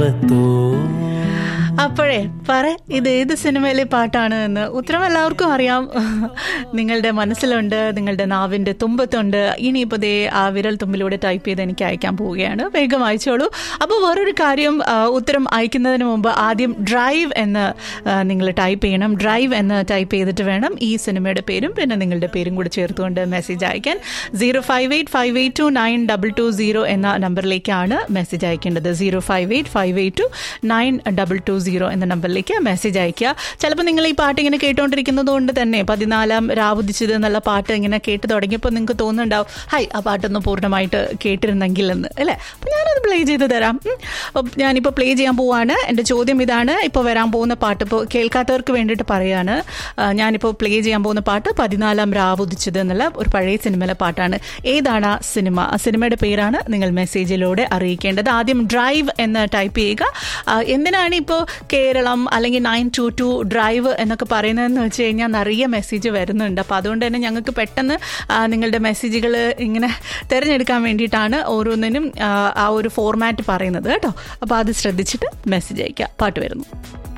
അപ്പോഴേ പറ ഇത് ഏത് സിനിമയിലെ പാട്ടാണ് എന്ന് ഉത്തരം എല്ലാവർക്കും അറിയാം നിങ്ങളുടെ മനസ്സിലുണ്ട് നിങ്ങളുടെ നാവിന്റെ തുമ്പത്തുണ്ട് ഇനിയിപ്പോൾ ദേ ആ വിരൽ തുമ്പിലൂടെ ടൈപ്പ് ചെയ്ത് എനിക്ക് അയക്കാൻ പോവുകയാണ് വേഗം അയച്ചോളൂ അപ്പോൾ വേറൊരു കാര്യം ആ, ഉത്തരം അയക്കുന്നതിന് മുമ്പ് ആദ്യം ഡ്രൈവ് എന്ന് നിങ്ങൾ ടൈപ്പ് ചെയ്യണം ഡ്രൈവ് എന്ന് ടൈപ്പ് ചെയ്തിട്ട് വേണം ഈ സിനിമയുടെ പേരും പിന്നെ നിങ്ങളുടെ പേരും കൂടി ചേർത്തുകൊണ്ട് മെസ്സേജ് അയക്കാൻ zero five eight five eight two nine double two zero എന്ന നമ്പറിലേക്കാണ് മെസ്സേജ് അയക്കേണ്ടത് zero five eight five eight two nine double two zero എന്ന നമ്പറിലേക്ക് മെസ്സേജ് അയക്കുക ചിലപ്പോൾ നിങ്ങൾ ഈ പാട്ട് ഇങ്ങനെ കേട്ടുകൊണ്ടിരിക്കുന്നത് കൊണ്ട് തന്നെ പതിനാലാം രാവുദിച്ചത് എന്നുള്ള പാട്ട് ഇങ്ങനെ കേട്ട് തുടങ്ങിയപ്പോൾ നിങ്ങൾക്ക് തോന്നുന്നുണ്ടാവും ഹൈ ആ പാട്ടൊന്ന് പൂർണ്ണമായിട്ട് കേട്ടിരുന്നെങ്കിൽ എന്ന് അല്ലേ അപ്പം ഞാനത് പ്ലേ ചെയ്ത് തരാം ഉം. അപ്പം ഞാനിപ്പോൾ പ്ലേ ചെയ്യാൻ പോവാണ് എൻ്റെ ചോദ്യം ഇതാണ് ഇപ്പോൾ വരാൻ പോകുന്ന പാട്ട് ഇപ്പോൾ കേൾക്കാത്തവർക്ക് വേണ്ടിയിട്ട് പറയാണ് ആ, ഞാനിപ്പോൾ പ്ലേ ചെയ്യാൻ പോകുന്ന പാട്ട് പതിനാലാം രാവുദിച്ചത് എന്നുള്ള ഒരു പഴയ സിനിമയിലെ പാട്ടാണ് ഏതാണ് ആ സിനിമ ആ സിനിമയുടെ പേരാണ് നിങ്ങൾ മെസ്സേജിലൂടെ അറിയിക്കേണ്ടത് ആദ്യം ഡ്രൈവ് എന്ന് ടൈപ്പ് ചെയ്യുക ആ, എന്തിനാണ് ഇപ്പോൾ കേരളം അല്ലെങ്കിൽ നയൻ ടു ടു ഡ്രൈവ് എന്നൊക്കെ പറയുന്നതെന്ന് വെച്ച് കഴിഞ്ഞാൽ നിറയെ മെസ്സേജ് വരുന്നുണ്ട് അപ്പോൾ അതുകൊണ്ട് തന്നെ ഞങ്ങൾക്ക് പെട്ടെന്ന് ആ, നിങ്ങളുടെ മെസ്സേജുകൾ ഇങ്ങനെ തിരഞ്ഞെടുക്കാൻ വേണ്ടിയിട്ടാണ് ഓരോന്നിനും ആ, ആ ഒരു ഫോർമാറ്റ് പറയുന്നത് കേട്ടോ അപ്പോൾ അത് ശ്രദ്ധിച്ചിട്ട് മെസ്സേജ് അയക്കുക പാട്ട് വരുന്നു